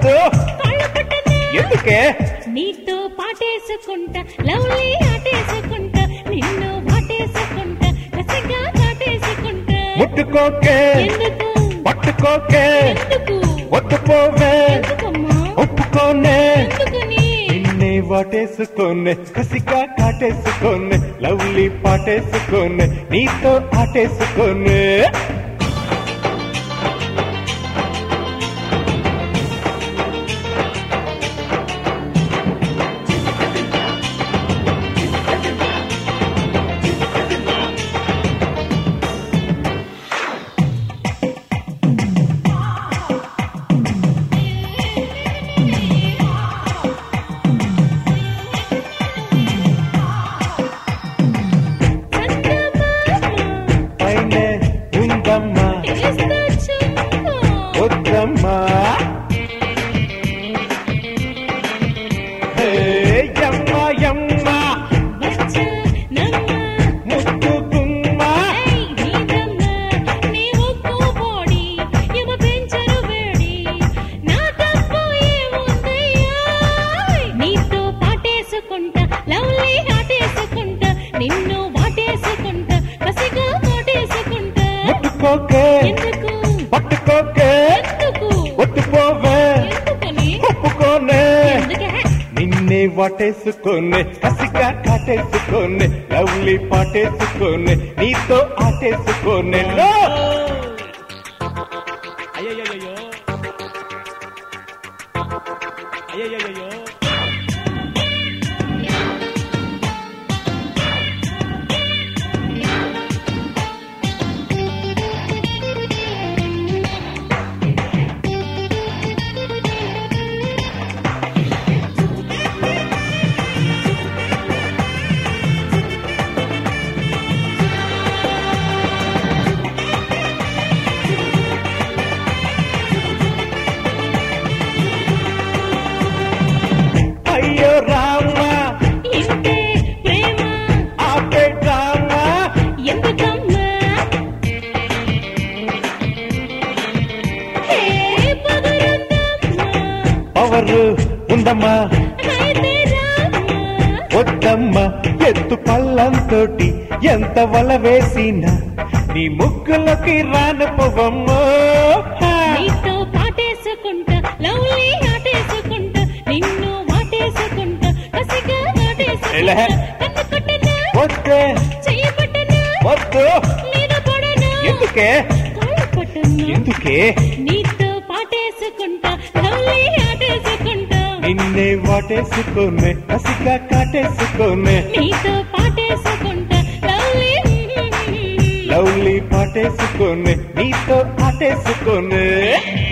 వద్దు కాళ్ళు పట్టనా ఎందుకే నీతో పాటేసుకుంటా లవ్లీ ఆటేసుకుంటా నిన్ను వాటేసుకుంటా కసిగా కాటేసుకుంటా ముట్టుకోకే ఎందుకు పట్టుకోకే ఎందుకు వద్దు పోవే ఎందుకమ్మా ఒప్పుకోనే ఎందుకని నిన్నే వాటేసుకోనే కసిగా కాటేసుకోనే లవ్లీ పాటేసుకోనే నీతో ఆటేసుకోనే పైనే ఉందమ్మా వద్దమ్మా హే, యమ్మా యమ్మా ముద్దు గుమ్మా నిన్ను వాటేసుకుంటా కసిగా వాటేసుకుంటా ముట్టుకోకే ఎందుకు పట్టుకోకే ఎందుకు వద్దు పోవే ఎందుకని ఒప్పుకోనే ఎందుకే నిన్నే వాటేసుకోనే కసిగా కాటేసుకోనే లవ్లీ పాటేసుకోనే నీతో ఆటేసుకోనే లో అయ్యయ్యో అయ్యయ్యో అయ్యో రామా ఇంతే ప్రేమ ఆపే రామా ఎందుకమ్మా హే పగరుందమ్మా పవరు ఉందమ్మా అయితే రామ్మా వద్దమ్మా ఎత్తు పల్లంతోటి ఎంత వల వేసినా నీ ముగ్గులకి రాను పువ్వమ్మో నీతో పాటేసుకుంటా లవ్లీ ఆటేసుకుంటా నిన్ను వాటేసుకుంటా కసిగా ఎలా? వాటేసుకుంటా కన్ను కొట్టనా వద్దే చెయ్యి పట్టనా వద్దు మీద పడనా ఎందుకే కాళ్ళు పట్టనా ఎందుకే నీతో పాటేసుకుంటా లవ్లీ ఆటేసుకుంటా నిన్నే వాటేసుకోనే కసిగా కాటేసుకోనే నీతో పాటేసుకుంటా లవ్లీ లవ్లీ పాటేసుకోనే నీతో ఆటేసుకోనే